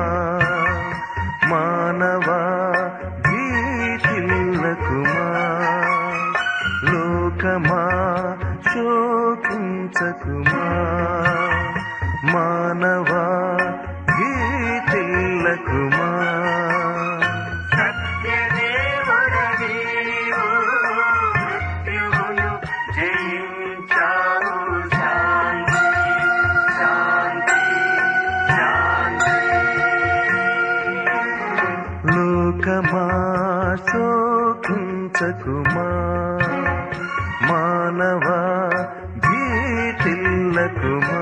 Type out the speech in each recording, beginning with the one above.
మానవా భీతిల్లకుమా లోకమా శోకించకుమా మానవా భీతిల్లకుమా సత్యదేవుడవీవు మృత్యువును జయించావు శాంతి శాంతి శాంతి లోకమా శోకించకుమా మానవా భీతిల్లకుమా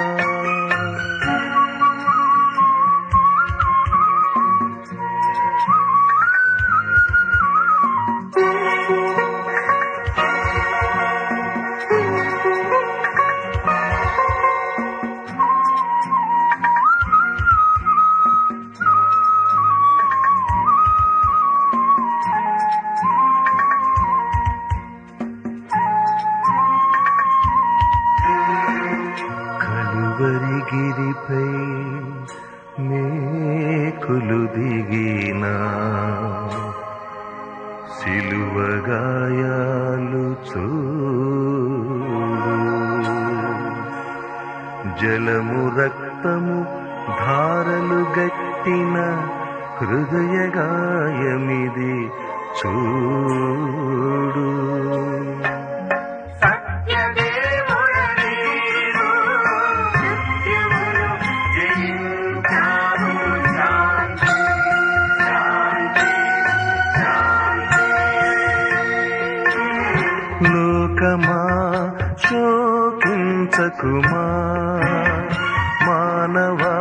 కలువరిగిరిపై మేకులు దిగిన సిలువగాయాలు చూడు జలము రక్తము ధారలు గట్టిన హృదయ గాయమిది చూడు సత్యదేవుడవీవు మృత్యువును జయించావు శాంతి శాంతి శాంతి లోకమా శోకించకుమా మానవా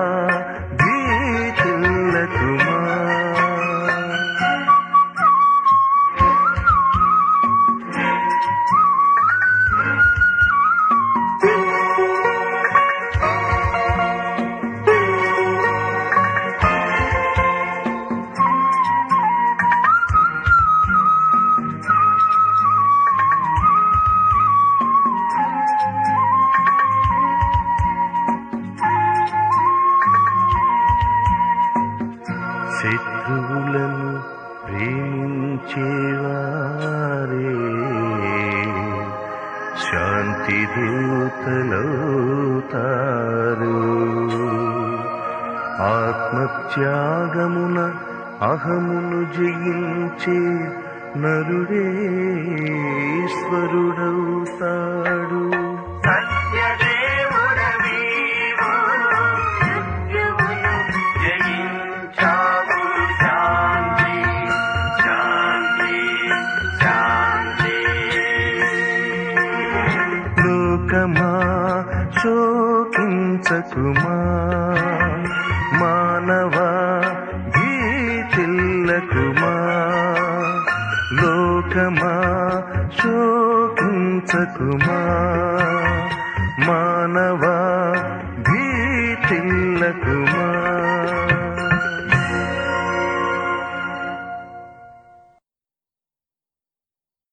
భీతిల్లకుమా శత్రువులను ప్రేమించేవారే శాంతి దూతలవుతారు ఆత్మత్యాగమున అహమును జయించే నరుడే ఈశ్వరుడవుతాడు సత్యదేవుడవీవు మృత్యువును జయించావు శాంతి శాంతి శాంతి లోకమా శోకించకుమా మానవా భీతిల్లకుమా లోకమా శోకించకుమా మానవా